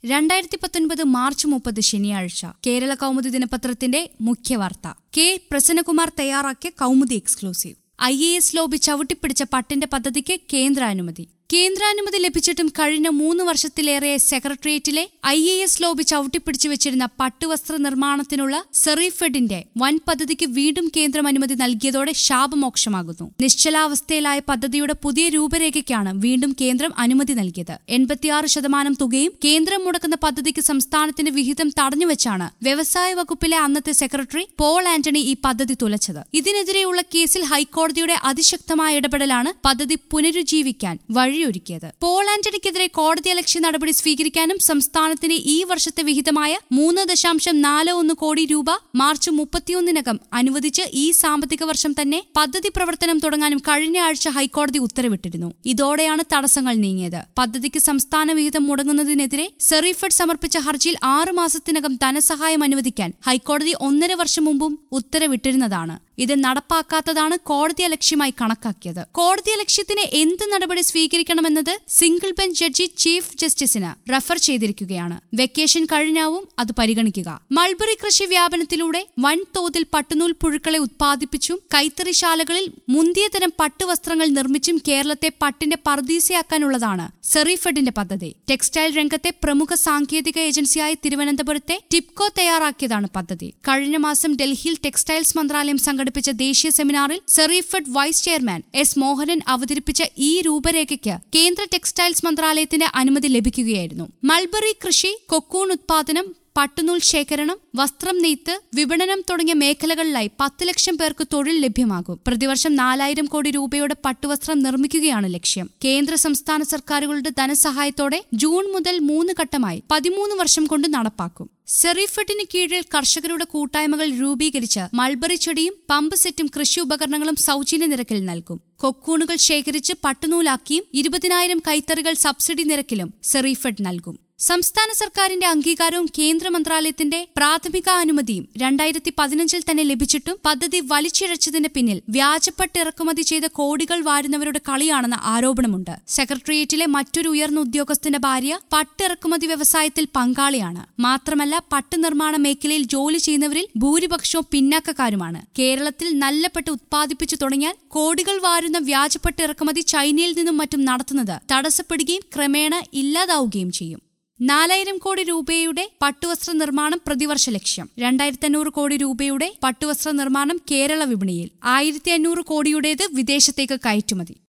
രണ്ടായിരത്തി പത്തൊൻപത് മാർച്ച് മുപ്പത് ശനിയാഴ്ച കേരള കൗമുദി ദിനപത്രത്തിന്റെ മുഖ്യവാർത്ത കെ പ്രസന്നകുമാർ തയ്യാറാക്കിയ Kaumudi exclusive I A S lobby ചവിട്ടിപ്പിടിച്ച പട്ടിന്റെ പദ്ധതിക്ക് കേന്ദ്രാനുമതി കേന്ദ്രാനുമതി ലഭിച്ചിട്ടും കഴിഞ്ഞ മൂന്ന് വർഷത്തിലേറെ സെക്രട്ടേറിയറ്റിലെ ഐ എ എസ് ലോബി ചവിട്ടിപ്പിടിച്ചു വെച്ചിരുന്ന പട്ടുവസ്ത്ര നിർമ്മാണത്തിനുള്ള സെറീഫെഡിന്റെ വൻ പദ്ധതിക്ക് വീണ്ടും കേന്ദ്രം അനുമതി നൽകിയതോടെ ശാപമോക്ഷമാകുന്നു നിശ്ചലാവസ്ഥയിലായ പദ്ധതിയുടെ പുതിയ രൂപരേഖയ്ക്കാണ് വീണ്ടും കേന്ദ്രം അനുമതി നൽകിയത് എൺപത്തിയാറ് ശതമാനം തുകയും കേന്ദ്രം മുടക്കുന്ന പദ്ധതിക്ക് സംസ്ഥാനത്തിന്റെ വിഹിതം തടഞ്ഞുവെച്ചാണ് വ്യവസായ വകുപ്പിലെ അന്നത്തെ സെക്രട്ടറി പോൾ ആന്റണി ഈ പദ്ധതി തുലച്ചത് ഇതിനെതിരെയുള്ള കേസിൽ ഹൈക്കോടതിയുടെ അതിശക്തമായ ഇടപെടലാണ് പദ്ധതി പുനരുജ്ജീവിക്കാൻ വഴിയൊരുക്കിയത് പോൾ ആന്റണിക്കെതിരെ കോടതിയലക്ഷ്യ നടപടി സ്വീകരിക്കാനും സംസ്ഥാനത്തിന് ഈ വർഷത്തെ വിഹിതമായ മൂന്ന് ദശാംശം നാല് ഒന്ന് കോടി രൂപ മാർച്ച് മുപ്പത്തിയൊന്നിനകം അനുവദിച്ച് ഈ സാമ്പത്തിക വർഷം തന്നെ പദ്ധതി പ്രവർത്തനം തുടങ്ങാനും കഴിഞ്ഞ ആഴ്ച ഹൈക്കോടതി ഉത്തരവിട്ടിരുന്നു ഇതോടെയാണ് തടസ്സങ്ങൾ നീങ്ങിയത് പദ്ധതിക്ക് സംസ്ഥാന വിഹിതം മുടങ്ങുന്നതിനെതിരെ സെറിഫഡ് സമർപ്പിച്ച ഹർജിയിൽ ആറ് മാസത്തിനകം ധനസഹായം അനുവദിക്കാൻ ഹൈക്കോടതി ഒന്നര വർഷം മുമ്പും ഉത്തരവിട്ടിരുന്നതാണ് ഇത് നടപ്പാക്കാത്തതാണ് കോടതി ലക്ഷ്യമായി കണക്കാക്കിയത് കോടതി ലക്ഷ്യത്തിന് എന്ത് നടപടി സ്വീകരിക്കണമെന്നത് സിംഗിൾ ബെഞ്ച് ജഡ്ജി ചീഫ് ജസ്റ്റിസിന് റഫർ ചെയ്തിരിക്കുകയാണ് വെക്കേഷൻ കഴിഞ്ഞാവും അത് പരിഗണിക്കുക മൾബറി കൃഷി വ്യാപനത്തിലൂടെ വൻതോതിൽ പട്ടുനൂൽ പുഴുക്കളെ ഉത്പാദിപ്പിച്ചും കൈത്തറിശാലകളിൽ മുന്തിയ തരം പട്ടുവസ്ത്രങ്ങൾ നിർമ്മിച്ചും കേരളത്തെ പട്ടിന്റെ പർദീസയാക്കാനുള്ളതാണ് സെറിഫെഡിന്റെ പദ്ധതി ടെക്സ്റ്റൈൽ രംഗത്തെ പ്രമുഖ സാങ്കേതിക ഏജൻസിയായ തിരുവനന്തപുരത്തെ ടിപ്കോ തയ്യാറാക്കിയതാണ് പദ്ധതി കഴിഞ്ഞ മാസം ഡൽഹിയിൽ ടെക്സ്റ്റൈൽസ് മന്ത്രാലയം സംഘടിപ്പിച്ച ദേശീയ സെമിനാറിൽ Serifed vice chairman S Mohanan അവതരിപ്പിച്ച ഈ രൂപരേഖയ്ക്ക് കേന്ദ്ര ടെക്സ്റ്റൈൽസ് മന്ത്രാലയത്തിന്റെ അനുമതി ലഭിക്കുകയായിരുന്നു മൾബറി കൃഷി കൊക്കൂൺ ഉത്പാദനം പട്ടുനൂൽ ശേഖരണം വസ്ത്രം നെയ്ത്ത് വിപണനം തുടങ്ങിയ മേഖലകളിലായി പത്ത് ലക്ഷം പേർക്ക് തൊഴിൽ ലഭ്യമാകും പ്രതിവർഷം നാലായിരം കോടി രൂപയുടെ പട്ടുവസ്ത്രം നിർമ്മിക്കുകയാണ് ലക്ഷ്യം കേന്ദ്ര സംസ്ഥാന സർക്കാരുകളുടെ ധനസഹായത്തോടെ ജൂൺ മുതൽ മൂന്ന് ഘട്ടമായി പതിമൂന്ന് വർഷം കൊണ്ട് നടപ്പാക്കും സെറിഫെഡിന് കീഴിൽ കർഷകരുടെ കൂട്ടായ്മകൾ രൂപീകരിച്ച് മൾബറി ചെടിയും പമ്പ് സെറ്റും കൃഷി ഉപകരണങ്ങളും സൗജന്യ നിരക്കിൽ നൽകും കൊക്കൂണുകൾ ശേഖരിച്ച് പട്ടുനൂലാക്കിയും ഇരുപതിനായിരം കൈത്തറികൾ സബ്സിഡി നിരക്കിലും സെറിഫെഡ് നൽകും സംസ്ഥാന സർക്കാരിന്റെ അംഗീകാരവും കേന്ദ്ര മന്ത്രാലയത്തിന്റെ പ്രാഥമിക അനുമതിയും രണ്ടായിരത്തി പതിനഞ്ചിൽ തന്നെ ലഭിച്ചിട്ടും പദ്ധതി വലിച്ചിഴച്ചതിന് പിന്നിൽ വ്യാജപ്പെട്ട് ഇറക്കുമതി ചെയ്ത കോടികൾ വാരുന്നവരുടെ കളിയാണെന്ന ആരോപണമുണ്ട് സെക്രട്ടേറിയറ്റിലെ മറ്റൊരു ഉയർന്ന ഉദ്യോഗസ്ഥന്റെ ഭാര്യ പട്ടിറക്കുമതി വ്യവസായത്തിൽ പങ്കാളിയാണ് മാത്രമല്ല പട്ട് നിർമ്മാണ മേഖലയിൽ ജോലി ചെയ്യുന്നവരിൽ ഭൂരിപക്ഷവും പിന്നാക്കക്കാരുമാണ് കേരളത്തിൽ നല്ല പട്ട് ഉത്പാദിപ്പിച്ചു തുടങ്ങിയാൽ കോടികൾ വാരുന്ന വ്യാജപ്പെട്ട് ഇറക്കുമതി ചൈനയിൽ നിന്നും മറ്റും നടത്തുന്നത് തടസ്സപ്പെടുകയും ക്രമേണ ഇല്ലാതാവുകയും ചെയ്യും നാലായിരം കോടി രൂപയുടെ പട്ടുവസ്ത്ര നിർമ്മാണം പ്രതിവർഷ ലക്ഷ്യം രണ്ടായിരത്തി അഞ്ഞൂറ് കോടി രൂപയുടെ പട്ടുവസ്ത്ര നിർമ്മാണം കേരള വിപണിയിൽ ആയിരത്തി അഞ്ഞൂറ് കോടിയുടേത് വിദേശത്തേക്ക് കയറ്റുമതി